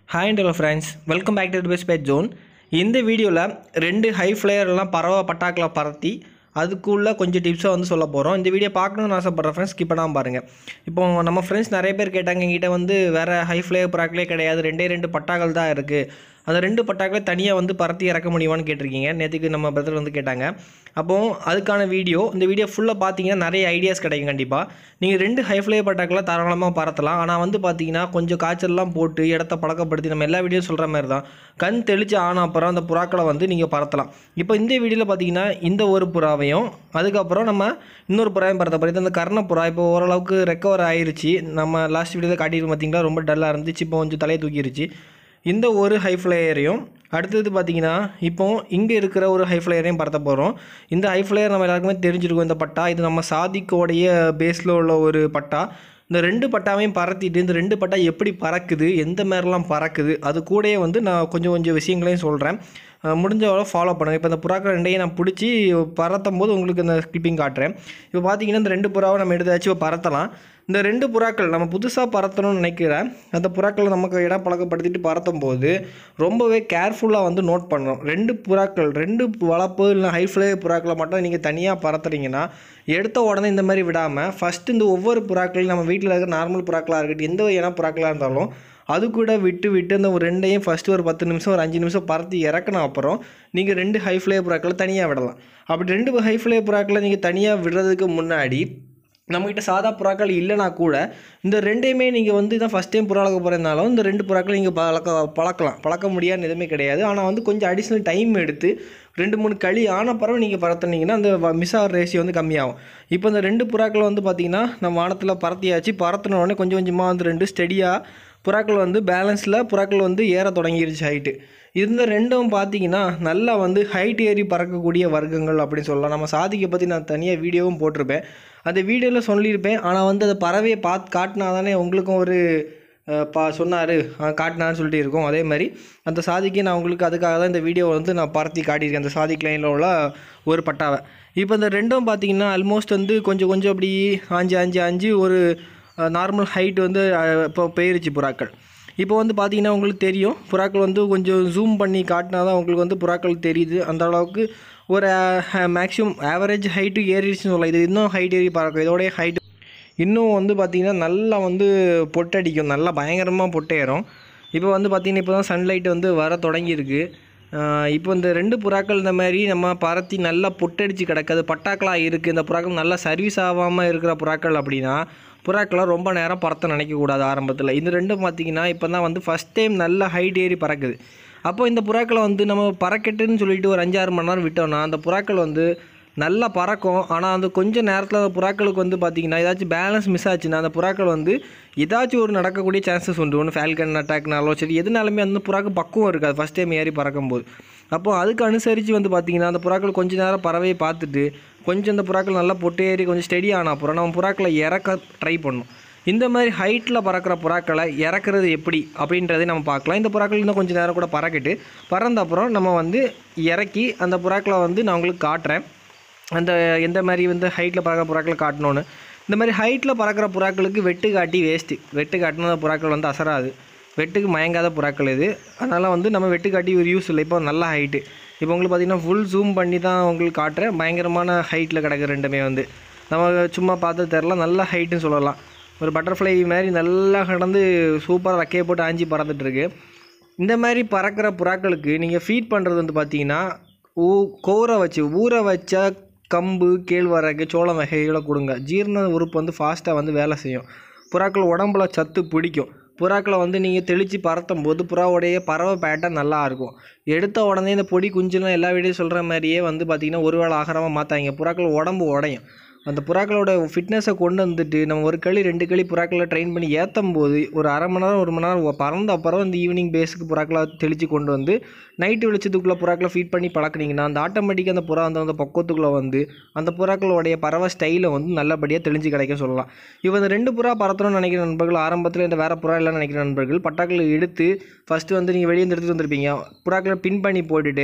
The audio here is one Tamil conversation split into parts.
hi hello friends welcome back to best pad zone இந்த வீடியோவில் ரெண்டு ஹை ஃப்ளேயர்லாம் பறவை பட்டாக்களை பறத்தி அதுக்குள்ள கொஞ்சம் டிப்ஸை வந்து சொல்ல போகிறோம் இந்த வீடியோ பார்க்கணும்னு ஆசைப்படுற ஃப்ரெண்ட்ஸ் ஸ்கிப் பண்ணாமல் பாருங்கள் இப்போ நம்ம ஃப்ரெண்ட்ஸ் நிறைய பேர் கேட்டாங்க எங்கிட்ட வந்து வேறு ஹை ஃப்ளேயர் பறாக்களே கிடையாது ரெண்டே ரெண்டு பட்டாக்கள் தான் இருக்குது அந்த ரெண்டு பட்டாக்களை தனியாக வந்து பறத்தி இறக்க முடியுமான்னு கேட்டிருக்கீங்க நேற்றுக்கு நம்ம பிரதர் வந்து கேட்டாங்க அப்போ அதுக்கான வீடியோ இந்த வீடியோ ஃபுல்லாக பார்த்தீங்கன்னா நிறைய ஐடியாஸ் கிடைக்கும் கண்டிப்பாக நீங்கள் ரெண்டு ஹை ஃப்ளே பட்டாக்களை தாராளமாக பறத்தலாம் ஆனால் வந்து பார்த்தீங்கன்னா கொஞ்சம் காய்ச்சல்லாம் போட்டு இடத்த பழக்கப்படுத்தி நம்ம எல்லா வீடியோ சொல்கிற மாதிரி தான் கண் தெளிச்சு ஆன அப்புறம் அந்த புறாக்களை வந்து நீங்கள் பறத்தலாம் இப்போ இந்த வீடியோவில் பார்த்தீங்கன்னா இந்த ஒரு புறாவையும் அதுக்கப்புறம் நம்ம இன்னொரு புறாவையும் பறத்த பறத்து அந்த கர்ண புறா இப்போ ஓரளவுக்கு ரெக்கவர் ஆயிருச்சு நம்ம லாஸ்ட் வீடியோவில் காட்டிட்டு பார்த்தீங்கன்னா ரொம்ப டல்லாக இருந்துச்சு இப்போ கொஞ்சம் தலையை தூக்கிருச்சு இந்த ஒரு ஹை ஃப்ளையரையும் அடுத்தது பார்த்தீங்கன்னா இப்போ இங்கே இருக்கிற ஒரு ஹை ஃப்ளையரையும் பறத்த போகிறோம் இந்த ஹை ஃப்ளையர் நம்ம எல்லாருக்குமே தெரிஞ்சிருக்கும் இந்த பட்டா இது நம்ம சாதிக்கோடைய பேஸில் உள்ள ஒரு பட்டா இந்த ரெண்டு பட்டாவையும் பறத்திட்டு இந்த ரெண்டு பட்டா எப்படி பறக்குது எந்த மாதிரிலாம் பறக்குது அது கூடயே வந்து நான் கொஞ்சம் கொஞ்சம் விஷயங்களையும் சொல்கிறேன் முடிஞ்ச அளவு ஃபாலோ பண்ணுங்கள் இப்போ இந்த புறாக்கள் ரெண்டையும் நான் பிடிச்சி பறத்தும் போது உங்களுக்கு இந்த ஸ்கிப்பிங் காட்டுறேன் இப்போ பார்த்தீங்கன்னா இந்த ரெண்டு புறாவை நம்ம எடுத்தாச்சு இப்போ பறத்தலாம் இந்த ரெண்டு புறாக்கள் நம்ம புதுசாக பறத்தணும்னு நினைக்கிறேன் அந்த புறாக்களை நமக்கு இடம் பழக்கப்படுத்திட்டு பறத்தும் போது ரொம்பவே கேர்ஃபுல்லாக வந்து நோட் பண்ணணும் ரெண்டு புறாக்கள் ரெண்டு வளர்ப்பு இல்லை ஹை ஃப்ளே புறாக்களை மட்டும் நீங்கள் தனியாக பறத்துறீங்கன்னா எடுத்த உடனே இந்த மாதிரி விடாமல் ஃபஸ்ட்டு இந்த ஒவ்வொரு புறாக்களையும் நம்ம வீட்டில் இருக்கிற நார்மல் புறாக்களாக இருக்கட்டும் எந்த இன புறாக்களாக இருந்தாலும் அது கூட விட்டு விட்டு அந்த ஒரு ரெண்டையும் ஃபஸ்ட்டு ஒரு பத்து நிமிஷம் ஒரு அஞ்சு நிமிஷம் பறத்து இறக்குன அப்புறம் நீங்கள் ரெண்டு ஹை ஃப்ளே புறாக்களை தனியாக விடலாம் அப்படி ரெண்டு ஹை ஃப்ளே புறாக்களை நீங்கள் தனியாக விடுறதுக்கு முன்னாடி நம்மக்கிட்ட சாதா புறாக்கள் இல்லைனா கூட இந்த ரெண்டையுமே நீங்கள் வந்து இதான் ஃபஸ்ட் டைம் புறா வளர்க்க போகிறதுனாலும் இந்த ரெண்டு புறாக்களை நீங்கள் பழக்க பழக்கலாம் பழக்க முடியாதுன்னு எதுவுமே கிடையாது ஆனால் வந்து கொஞ்சம் அடிஷ்னல் டைம் எடுத்து ரெண்டு மூணு களி ஆன பிறகு நீங்கள் பறத்துனீங்கன்னா அந்த மிஸ் ஆகிற ரேஷியோ வந்து கம்மியாகும் இப்போ இந்த ரெண்டு புறாக்கள் வந்து பார்த்திங்கன்னா நம்ம வானத்தில் பறத்தியாச்சு பறத்துன உடனே கொஞ்சம் கொஞ்சமாக வந்து ரெண்டு ஸ்டெடியாக புறாக்கள் வந்து பேலன்ஸில் புறாக்கள் வந்து ஏற தொடங்கிருச்சு ஹைட்டு இந்த ரெண்டும் பார்த்தீங்கன்னா நல்லா வந்து ஹைட் ஏறி பறக்கக்கூடிய வர்க்கங்கள் அப்படின்னு சொல்லலாம் நம்ம சாதிக்கை பற்றி நான் தனியாக வீடியோவும் போட்டிருப்பேன் அந்த வீடியோவில் சொல்லியிருப்பேன் ஆனால் வந்து அந்த பறவையை பார்த்து காட்டினா தானே உங்களுக்கும் ஒரு பா சொன்னார் காட்டினான்னு சொல்லிட்டு இருக்கோம் அதே மாதிரி அந்த சாதிக்கு நான் உங்களுக்கு அதுக்காக தான் இந்த வீடியோவை வந்து நான் பறத்தி காட்டியிருக்கேன் அந்த சாதிக் லைனில் உள்ள ஒரு பட்டாவை இப்போ இந்த ரெண்டும் பார்த்தீங்கன்னா ஆல்மோஸ்ட் வந்து கொஞ்சம் கொஞ்சம் அப்படி ஆஞ்சு ஆஞ்சு ஆஞ்சு ஒரு நார்மல் ஹைட் வந்து இப்போ போயிருச்சு புறாக்கள் இப்போ வந்து பார்த்தீங்கன்னா உங்களுக்கு தெரியும் புறாக்கள் வந்து கொஞ்சம் ஜூம் பண்ணி காட்டினா தான் உங்களுக்கு வந்து புறாக்கள் தெரியுது அந்த அளவுக்கு ஒரு மேக்ஸிமம் ஆவரேஜ் ஹைட்டு ஏறிடுச்சுன்னு சொல்லலாம் இது இன்னும் ஹைட் ஏறி பறக்கும் இதோடைய ஹைட்டு இன்னும் வந்து பார்த்திங்கன்னா நல்லா வந்து பொட்டடிக்கும் நல்லா பயங்கரமாக பொட்டேறும் இப்போ வந்து பார்த்திங்கன்னா இப்போ தான் சன்லைட் வந்து வர தொடங்கியிருக்கு இப்போ இந்த ரெண்டு புறாக்கள் இந்த மாதிரி நம்ம பறத்தி நல்லா பொட்டடிச்சு கிடக்காது பட்டாக்களாக இருக்குது இந்த புறாக்கள் நல்லா சர்வீஸ் ஆகாமல் இருக்கிற புறாக்கள் அப்படின்னா புறாக்களை ரொம்ப நேரம் பறத்த நினைக்கக்கூடாது ஆரம்பத்தில் இந்த ரெண்டும் பார்த்திங்கன்னா இப்போ தான் வந்து ஃபஸ்ட் டைம் நல்லா ஹைட் ஏறி பறக்குது அப்போ இந்த புறாக்களை வந்து நம்ம பறக்கட்டுன்னு சொல்லிட்டு ஒரு அஞ்சாறு மணி நேரம் விட்டோம்னா அந்த புறாக்கள் வந்து நல்லா பறக்கும் ஆனால் அந்த கொஞ்சம் நேரத்தில் அந்த புறாக்களுக்கு வந்து பார்த்திங்கன்னா ஏதாச்சும் பேலன்ஸ் மிஸ் ஆச்சுன்னா அந்த புறாக்கள் வந்து ஏதாச்சும் ஒரு நடக்கக்கூடிய சான்சஸ் உண்டு ஒன்று ஃபால்கன் அட்டாக்னாலோ சரி எதுனாலுமே அந்த புறாக்கு பக்குவம் இருக்காது ஃபஸ்ட் டைம் ஏறி பறக்கும்போது அப்போது அதுக்கு அனுசரித்து வந்து பார்த்திங்கன்னா அந்த புறாக்கள் கொஞ்சம் நேரம் பறவையை பார்த்துட்டு கொஞ்சம் இந்த புறாக்கள் நல்லா பொட்டு ஏறி கொஞ்சம் ஸ்டெடி ஆன அப்புறம் நம்ம புறாக்களை இறக்க ட்ரை பண்ணும் இந்த மாதிரி ஹைட்டில் பறக்கிற புறாக்களை இறக்குறது எப்படி அப்படின்றதை நம்ம பார்க்கலாம் இந்த புறாக்கள் இன்னும் கொஞ்சம் நேரம் கூட பறக்கிட்டு பறந்த அப்புறம் நம்ம வந்து இறக்கி அந்த புறாக்களை வந்து நான் உங்களுக்கு காட்டுறேன் அந்த எந்த மாதிரி வந்து ஹைட்டில் பறக்கிற புறாக்களை காட்டணும்னு இந்த மாதிரி ஹைட்டில் பறக்கிற புறாக்களுக்கு வெட்டு காட்டி வேஸ்ட்டு வெட்டு காட்டின புறாக்கள் வந்து அசராது வெட்டுக்கு மயங்காத புறாக்கள் இது அதனால் வந்து நம்ம வெட்டு காட்டி ஒரு யூஸ் இல்லை இப்போ நல்ல ஹைட்டு இப்போ உங்களுக்கு பார்த்திங்கன்னா ஃபுல் ஜூம் பண்ணி தான் உங்களுக்கு காட்டுறேன் பயங்கரமான ஹைட்டில் கிடக்கு ரெண்டுமே வந்து நம்ம சும்மா பார்த்து தெரில நல்ல ஹைட்டுன்னு சொல்லலாம் ஒரு பட்டர்ஃப்ளை மாதிரி நல்லா கடந்து சூப்பராக ரக்கையை போட்டு ஆஞ்சி பறந்துட்டுருக்கு இந்த மாதிரி பறக்கிற புறாக்களுக்கு நீங்கள் ஃபீட் பண்ணுறது வந்து பார்த்தீங்கன்னா ஊ கோரை வச்சு ஊற வச்ச கம்பு கேழ்வரகு சோளம் வகைகளை கொடுங்க ஜீரண உறுப்பு வந்து ஃபாஸ்ட்டாக வந்து வேலை செய்யும் புறாக்கள் உடம்புல சத்து பிடிக்கும் புறாக்களை வந்து நீங்கள் தெளித்து பறத்தும் போது புறாவுடைய பறவை பேட்டர்ன் நல்லா இருக்கும் எடுத்த உடனே இந்த பொடி குஞ்சுலாம் எல்லா வீடியோ சொல்கிற மாதிரியே வந்து பார்த்திங்கன்னா ஒரு வேளை ஆகாரமாக மாற்றாங்க புறாக்கள் உடம்பு உடையும் அந்த புறாக்களோட ஃபிட்னஸை கொண்டு வந்துட்டு நம்ம ஒரு களி ரெண்டு களி புறாக்களை ட்ரெயின் பண்ணி ஏற்றும் போது ஒரு அரை மணி நேரம் ஒரு மணி நேரம் பறந்த அப்புறம் இந்த ஈவினிங் பேஸுக்கு புறாக்களை தெளித்து கொண்டு வந்து நைட்டு வெளிச்சத்துக்குள்ளே புறாக்களை ஃபீட் பண்ணி பழக்கினீங்கன்னா அந்த ஆட்டோமேட்டிக்காக அந்த புறா அந்த அந்த பக்குவத்துக்குள்ளே வந்து அந்த புறாக்களுடைய பறவை ஸ்டைலை வந்து நல்லபடியாக தெளிஞ்சு கிடைக்க சொல்லலாம் இப்போ இந்த ரெண்டு புறா பறத்தணும்னு நினைக்கிற நண்பர்கள் ஆரம்பத்தில் இந்த வேறு புறா இல்லைன்னு நினைக்கிற நண்பர்கள் பட்டாக்களை எடுத்து ஃபஸ்ட்டு வந்து நீங்கள் வெளியே எடுத்துகிட்டு வந்திருப்பீங்க புறாக்களை பின் பண்ணி போட்டுட்டு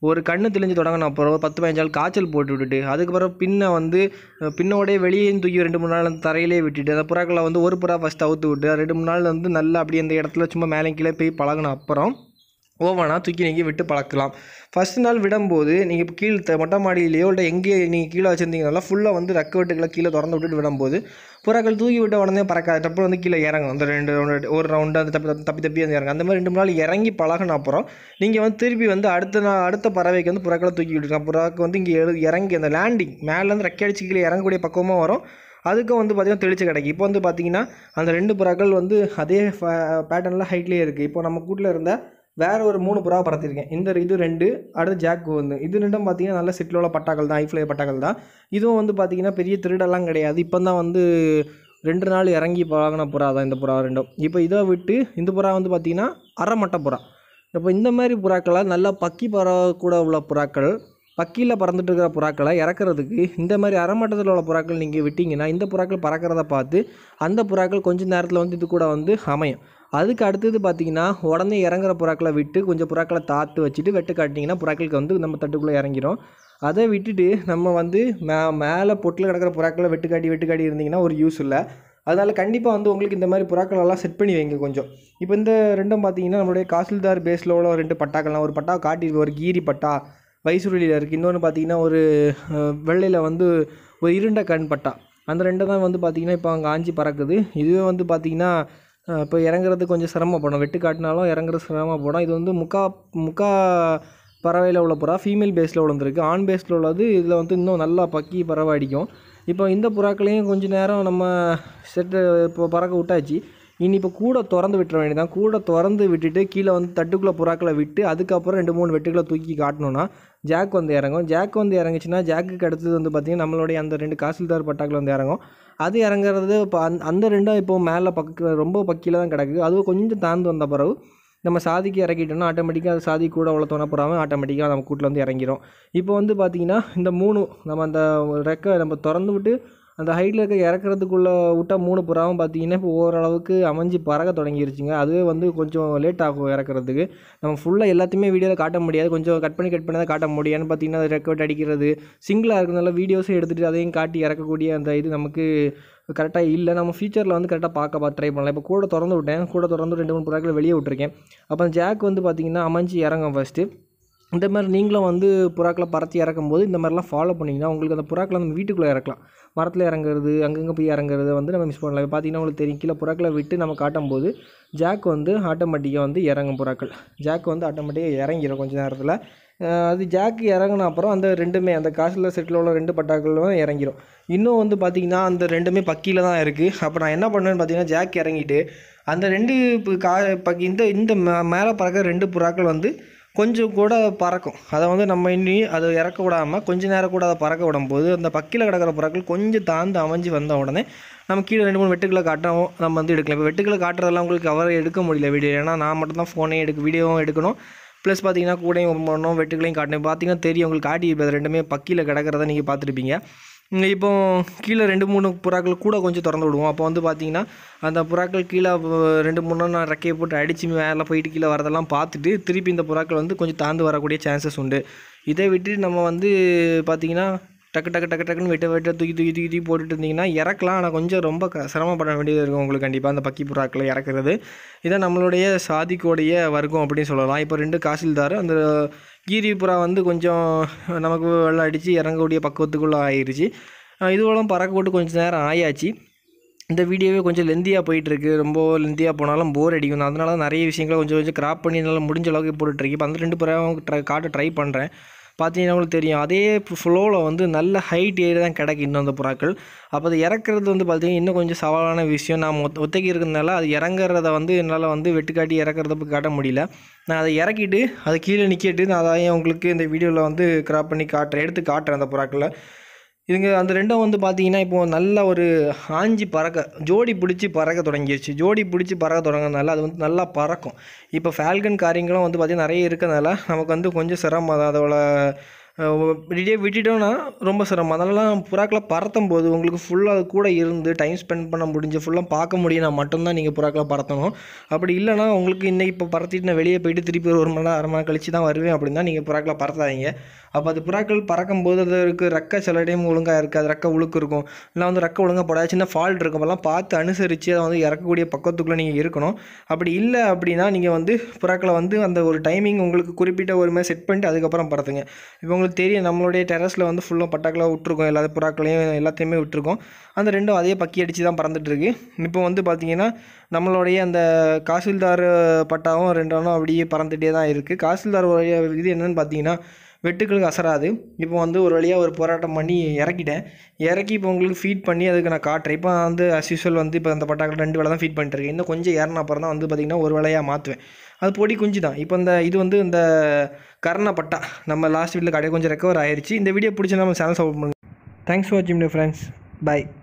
ஒரு கண்ணு தெளிஞ்சு தொடங்கின அப்புறம் பத்து பதினஞ்சு நாள் காய்ச்சல் போட்டு விட்டுட்டு அதுக்கப்புறம் பின்ன வந்து அஹ், பின்னோடே வெளியே தூக்கி ரெண்டு மூணு நாள் அந்த தரையிலே விட்டுட்டு அந்த புறாக்களை வந்து ஒரு புறா ஃபஸ்ட் அவுத்து விட்டு ரெண்டு மூணு நாள் வந்து நல்லா அப்படியே அந்த இடத்துல சும்மா மேலே கீழே போய் பழகின அப்புறம் ஓவனாக தூக்கி நீங்கள் விட்டு பழக்கலாம் ஃபஸ்ட் நாள் விடும்போது நீங்கள் இப்போ கீழ் த- மொட்டை மாடியிலையோ இல்லை எங்கே நீங்கள் கீழே வச்சுருந்தீங்கன்னா ஃபுல்லாக வந்து ரெக்க வெட்டுகளை கீழே திறந்து விட்டுட்டு விடும்போது புறாக்கள் தூக்கி விட்ட உடனே பறக்காது டப்பு வந்து கீழே இறங்கும் அந்த ரெண்டு round, ஒரு ரவுண்டு அந்த தப்பி தப்பி தப்பி தப்பி வந்து இறங்கும் அந்த மாதிரி ரெண்டு மூணு நாள் இறங்கி பழகின அப்புறம் நீங்கள் வந்து திருப்பி வந்து அடுத்த நாள் அடுத்த பறவைக்கு வந்து புறாக்களை தூக்கி விட்டுருக்கலாம் புறாக்கு வந்து இங்கே எழு இறங்கி அந்த லேண்டிங் மேலேருந்து ரெக்கை அடிச்சு கீழே இறங்கக்கூடிய பக்குவமாக வரும் அதுக்கும் வந்து பார்த்திங்கன்னா தெளிச்சு கிடைக்கும் இப்போ வந்து பார்த்தீங்கன்னா அந்த ரெண்டு புறாக்கள் வந்து அதே பேட்டர்னில் ஹைட்லேயே இருக்குது இப்போ நம்ம கூட்டில் இருந்த வேற ஒரு மூணு புறா பறத்திருக்கேன் இந்த இது ரெண்டு அடுத்து ஜாக் வந்து இது ரெண்டும் பார்த்தீங்கன்னா நல்ல சிட்டில் உள்ள பட்டாக்கள் தான் ஐஃப்ளை பட்டாக்கள் தான் இதுவும் வந்து பார்த்தீங்கன்னா பெரிய திருடெல்லாம் கிடையாது இப்போ தான் வந்து ரெண்டு நாள் இறங்கி பழகின புறா தான் இந்த புறா ரெண்டும் இப்போ இதை விட்டு இந்த புறா வந்து பார்த்தீங்கன்னா அரைமட்டை புறா இப்போ இந்த மாதிரி புறாக்களை நல்லா பக்கி பறக்க உள்ள புறாக்கள் பக்கியில் பறந்துட்டு இருக்கிற புறாக்களை இறக்குறதுக்கு இந்த மாதிரி அரைமட்டத்தில் உள்ள புறாக்கள் நீங்கள் விட்டிங்கன்னா இந்த புறாக்கள் பறக்கிறத பார்த்து அந்த புறாக்கள் கொஞ்ச நேரத்தில் வந்து இது கூட வந்து அமையும் அதுக்கு அடுத்தது பார்த்தீங்கன்னா உடனே இறங்குற புறாக்களை விட்டு கொஞ்சம் புறாக்களை தாத்து வச்சுட்டு வெட்டு காட்டினீங்கன்னா புறாக்களுக்கு வந்து நம்ம தட்டுக்குள்ளே இறங்கிரும் அதை விட்டுட்டு நம்ம வந்து மே மேலே பொட்டில் கிடக்கிற புறாக்களை வெட்டுக்காட்டி வெட்டுக்காட்டி இருந்தீங்கன்னா ஒரு யூஸ் இல்லை அதனால் கண்டிப்பாக வந்து உங்களுக்கு இந்த மாதிரி புறாக்கள் எல்லாம் செட் பண்ணி வைங்க கொஞ்சம் இப்போ இந்த ரெண்டும் பார்த்தீங்கன்னா நம்மளுடைய காசில்தார் பேஸில் உள்ள ரெண்டு பட்டாக்கள்லாம் ஒரு பட்டா காட்டி ஒரு கீரி பட்டா வைசூரியில் இருக்குது இன்னொன்று பார்த்தீங்கன்னா ஒரு வெள்ளையில் வந்து ஒரு இருண்ட கண் பட்டா அந்த ரெண்டு தான் வந்து பார்த்தீங்கன்னா இப்போ அங்கே ஆஞ்சி பறக்குது இதுவே வந்து பார்த்தீங்கன்னா அஹ், இப்போ இறங்குறது கொஞ்சம் சிரமப்படும் வெட்டு காட்டினாலும் இறங்குறது சிரமப்படும் இது வந்து முக்கா முக்கா பறவையில் உள்ள புறா ஃபீமேல் பேஸில் உள்ளதுருக்கு ஆண் பேஸில் உள்ளது இதில் வந்து இன்னும் நல்லா பக்கி பறவை அடிக்கும் இப்போ இந்த புறாக்களையும் கொஞ்ச நேரம் நம்ம செட்டு இப்போ பறக்க விட்டாச்சு இனி இப்போ கூட திறந்து விட்டுற வேண்டியதான் கூட திறந்து விட்டுட்டு கீழே வந்து தட்டுக்குள்ளே புறாக்களை விட்டு அதுக்கப்புறம் ரெண்டு மூணு வெட்டுக்களை தூக்கி காட்டணும்னா ஜாக் வந்து இறங்கும் ஜாக் வந்து இறங்குச்சுன்னா ஜாக்குக்கு அடுத்தது வந்து பார்த்திங்கன்னா நம்மளுடைய அந்த ரெண்டு காசில்தார் பட்டாக்கள் வந்து இறங்கும் அது இறங்குறது இப்போ அந்த அந்த ரெண்டும் இப்போ மேலே பக்க ரொம்ப பக்கியில் தான் கிடக்குது அதுவும் கொஞ்சம் தாழ்ந்து வந்த பிறகு நம்ம சாதிக்கு இறக்கிட்டோம்னா ஆட்டோமேட்டிக்காக அது சாதி கூட வளர்த்தோன்னா போகாமல் ஆட்டோமேட்டிக்காக நம்ம கூட்டில் வந்து இறங்கிரும் இப்போ வந்து பார்த்திங்கன்னா இந்த மூணு நம்ம அந்த ரெக்கை நம்ம திறந்து விட்டு அந்த ஹைட்டில் இருக்க இறக்குறதுக்குள்ளே விட்ட மூணு புறாவும் பார்த்தீங்கன்னா இப்போ ஓரளவுக்கு அமைஞ்சு பறக்க தொடங்கிருச்சுங்க அதுவே வந்து கொஞ்சம் லேட் ஆகும் இறக்குறதுக்கு நம்ம ஃபுல்லாக எல்லாத்தையுமே வீடியோவில் காட்ட முடியாது கொஞ்சம் கட் பண்ணி கட் பண்ணி தான் காட்ட முடியும் ஏன்னு பார்த்தீங்கன்னா ரெக்கார்ட் அடிக்கிறது சிங்கிளாக இருக்கிறதுனால வீடியோஸும் எடுத்துகிட்டு அதையும் காட்டி இறக்கக்கூடிய அந்த இது நமக்கு கரெக்டாக இல்லை நம்ம ஃபியூச்சரில் வந்து கரெக்டாக பார்க்க பார்த்து ட்ரை பண்ணலாம் இப்போ கூட திறந்து விட்டேன் கூட திறந்து ரெண்டு மூணு புறாக்களை வெளியே விட்டுருக்கேன் அப்போ அந்த ஜாக் வந்து பார்த்திங்கன்னா அமைஞ்சு இறங்கும் ஃபஸ்ட்டு இந்த மாதிரி நீங்களும் வந்து புறாக்களை பறத்தி இறக்கும் போது இந்த மாதிரிலாம் ஃபாலோ பண்ணிங்கன்னா உங்களுக்கு அந்த புறாக்களை நம்ம வீட்டுக்குள்ளே இறக்கலாம் மரத்தில் இறங்குறது அங்கங்கே போய் இறங்குறது வந்து நம்ம மிஸ் பண்ணலாம் இப்போ பார்த்தீங்கன்னா உங்களுக்கு தெரியும் கீழே புறாக்களை விட்டு நம்ம காட்டும் போது ஜாக் வந்து ஆட்டோமேட்டிக்காக வந்து இறங்கும் புறாக்கள் ஜாக் வந்து ஆட்டோமேட்டிக்காக இறங்கிடும் கொஞ்ச நேரத்தில் அஹ் அது ஜாக் இறங்கின அப்புறம் அந்த ரெண்டுமே அந்த காசில் செட்டில் உள்ள ரெண்டு பட்டாக்களும் இறங்கிடும் இன்னும் வந்து பார்த்திங்கன்னா அந்த ரெண்டுமே பக்கியில் தான் இருக்குது அப்போ நான் என்ன பண்ணுவேன்னு பார்த்தீங்கன்னா ஜாக் இறங்கிட்டு அந்த ரெண்டு பு- கா பக்கி இந்த இந்த மே- மேலே பறக்கிற ரெண்டு புறாக்கள் வந்து கொஞ்சம் கூட பறக்கும் அதை வந்து நம்ம இனி அதை இறக்க விடாமல் கொஞ்ச நேரம் கூட அதை பறக்க விடும்போது அந்த பக்கியில் கிடக்கிற புறாக்கள் கொஞ்சம் தாழ்ந்து அமைஞ்சு வந்த உடனே நம்ம கீழே ரெண்டு மூணு வெட்டுக்களை காட்டவும் நம்ம வந்து எடுக்கலாம் இப்போ வெட்டுக்களை காட்டுறதெல்லாம் உங்களுக்கு கவர் எடுக்க முடியல வீடியோ ஏன்னா நான் மட்டும் தான் ஃபோனே எடுக்க வீடியோவும் எடுக்கணும் ப்ளஸ் பார்த்தீங்கன்னா கூடையும் open பண்ணணும் வெட்டுக்களையும் காட்டணும் பார்த்தீங்கன்னா தெரியும் உங்களுக்கு காட்டி இப்போ அது ரெண்டுமே பக்கியில் கிடக்கிறத நீங்கள் பார்த்துருப்பீங்க இங்க இப்போ கீழே ரெண்டு மூணு புறாக்கள் கூட கொஞ்சம் திறந்து விடுவோம் அப்போ வந்து பார்த்தீங்கன்னா அந்த புறாக்கள் கீழே வ- ரெண்டு மூணு நான் ரெக்கையை போட்டு அடித்து மேலே போயிட்டு கீழே வரதெல்லாம் பார்த்துட்டு திருப்பி இந்த புறாக்கள் வந்து கொஞ்சம் தாழ்ந்து வரக்கூடிய சான்சஸ் உண்டு இதை விட்டு நம்ம வந்து பார்த்தீங்கன்னா டக்கு டக்கு டக்கு டக்குன்னு வெட்ட வெட்ட தூக்கி தூக்கி தூக்கி தூக்கி போட்டுட்டு இருந்தீங்கன்னா இறக்கலாம் ஆனால் கொஞ்சம் ரொம்ப க சிரமப்பட வேண்டியது இருக்கும் உங்களுக்கு கண்டிப்பாக அந்த பக்கி புறாக்களை இறக்குறது இதான் நம்மளுடைய சாதிக்கோடைய வர்க்கம் அப்படின்னு சொல்லலாம் இப்போ ரெண்டு காசில்தார் அந்த கீரி புறா வந்து கொஞ்சம் நமக்கு வெள்ளம் அடித்து இறங்கக்கூடிய பக்குவத்துக்குள்ளே ஆயிடுச்சு இதுவெல்லாம் பறக்க போட்டு கொஞ்சம் நேரம் ஆயாச்சு இந்த வீடியோவே கொஞ்சம் லெந்தியாக போயிட்டுருக்கு ரொம்ப லெந்தியாக போனாலும் போர் அடிக்கும் அதனால தான் நிறைய விஷயங்களை கொஞ்சம் கொஞ்சம் கிராப் பண்ணி என்னால் முடிஞ்ச அளவுக்கு போட்டுட்ருக்கேன் இப்போ அந்த ரெண்டு புறாவும் ட்ரை காட்ட ட்ரை பண்ணுறேன் பார்த்தீங்கன்னா உங்களுக்கு தெரியும் அதே ஃப்ளோவில் வந்து நல்ல ஹைட் ஏறி தான் கிடக்கு இன்னும் அந்த புறாக்கள் அப்போ அது இறக்குறது வந்து பார்த்தீங்கன்னா இன்னும் கொஞ்சம் சவாலான விஷயம் நான் மொத்த ஒத்தைக்கு இருக்கிறதுனால அது இறங்குறத வந்து என்னால் வந்து வெட்டுக்காட்டி இறக்குறத போய் காட்ட முடியல நான் அதை இறக்கிட்டு அதை கீழே நிற்கிட்டு நான் அதையும் உங்களுக்கு இந்த வீடியோவில் வந்து கிராப் பண்ணி காட்டுறேன் எடுத்து காட்டுறேன் அந்த புறாக்களை இதுங்க அந்த ரெண்டும் வந்து பார்த்தீங்கன்னா இப்போ நல்ல ஒரு ஆஞ்சி பறக்க ஜோடி பிடிச்சி பறக்க தொடங்கிடுச்சு ஜோடி பிடிச்சி பறக்க தொடங்கினால அது வந்து நல்லா பறக்கும் இப்போ ஃபால்கன் காரியங்களும் வந்து பார்த்திங்கன்னா நிறைய இருக்கிறதுனால நமக்கு வந்து கொஞ்சம் சிரமம் தான் அதோட இப்படியே விட்டுட்டோன்னா ரொம்ப சிரமம் அதெல்லாம் புறாக்களை பறத்தும் போது உங்களுக்கு ஃபுல்லாக அது கூட இருந்து டைம் ஸ்பெண்ட் பண்ண முடிஞ்சு ஃபுல்லாக பார்க்க முடியும்னா மட்டும்தான் நீங்கள் புறாக்களை பறத்தணும் அப்படி இல்லைனா உங்களுக்கு இன்றைக்கி இப்போ பறத்திட்டு நான் வெளியே போயிட்டு திருப்பி ஒரு மணி நேரம் அரை மணி நேரம் கழிச்சு தான் வருவேன் அப்படின்னா நீங்கள் புறாக்களை பறத்தாதீங்க அப்போ அது புறாக்கள் பறக்கும் போது அதற்கு ரெக்கை சில டைம் ஒழுங்காக இருக்காது ரெக்கை உழுக்கு இருக்கும் இல்லை வந்து ரெக்கை ஒழுங்காக போடாது சின்ன ஃபால்ட் இருக்கும் அப்போல்லாம் பார்த்து அனுசரித்து அதை வந்து இறக்கக்கூடிய பக்கத்துக்குள்ளே நீங்கள் இருக்கணும் அப்படி இல்லை அப்படின்னா நீங்கள் வந்து புறாக்களை வந்து அந்த ஒரு டைமிங் உங்களுக்கு குறிப்பிட்ட ஒரு மாதிரி செட் பண்ணிட்டு அதுக்கப்புறம் பறத்துங்க இப்போ உங்களுக்கு தெரியும் நம்மளுடைய டெரஸில் வந்து ஃபுல்லாக பட்டாக்களாக விட்ருக்கோம் எல்லா புறாக்களையும் எல்லாத்தையுமே விட்டுருக்கோம் அந்த ரெண்டும் அதே பக்கி அடித்து தான் பறந்துட்டுருக்கு இப்போ வந்து பார்த்திங்கன்னா நம்மளுடைய அந்த காசில்தார் பட்டாவும் ரெண்டும் அப்படியே பறந்துகிட்டே தான் இருக்குது காசில்தார் உடைய இது என்னென்னு பார்த்தீங்கன்னா வெட்டுக்களுக்கு அசராது இப்போ வந்து ஒரு வழியாக ஒரு போராட்டம் பண்ணி இறக்கிட்டேன் இறக்கி இப்போ உங்களுக்கு ஃபீட் பண்ணி அதுக்கு நான் காட்டுறேன் இப்போ வந்து அஸ் யூஸ்வல் வந்து இப்போ அந்த பட்டாக்கள் ரெண்டு வேலை தான் ஃபீட் பண்ணிட்டு இருக்கேன் இன்னும் கொஞ்சம் ஏறின அப்புறம் தான் வந்து பார்த்திங்கன்னா ஒரு வேலையாக மாற்றுவேன் அது பொடி குஞ்சு தான் இப்போ இந்த இது வந்து இந்த கர்ண பட்டா நம்ம லாஸ்ட் வீட்டில் கடையை கொஞ்சம் ரெக்கவர் ஆயிடுச்சு இந்த வீடியோ பிடிச்சி நம்ம சேனல் சப்போர்ட் பண்ணுங்கள் தேங்க்ஸ் ஃபார் வாட்சிங் ஃப்ரெண்ட்ஸ் பை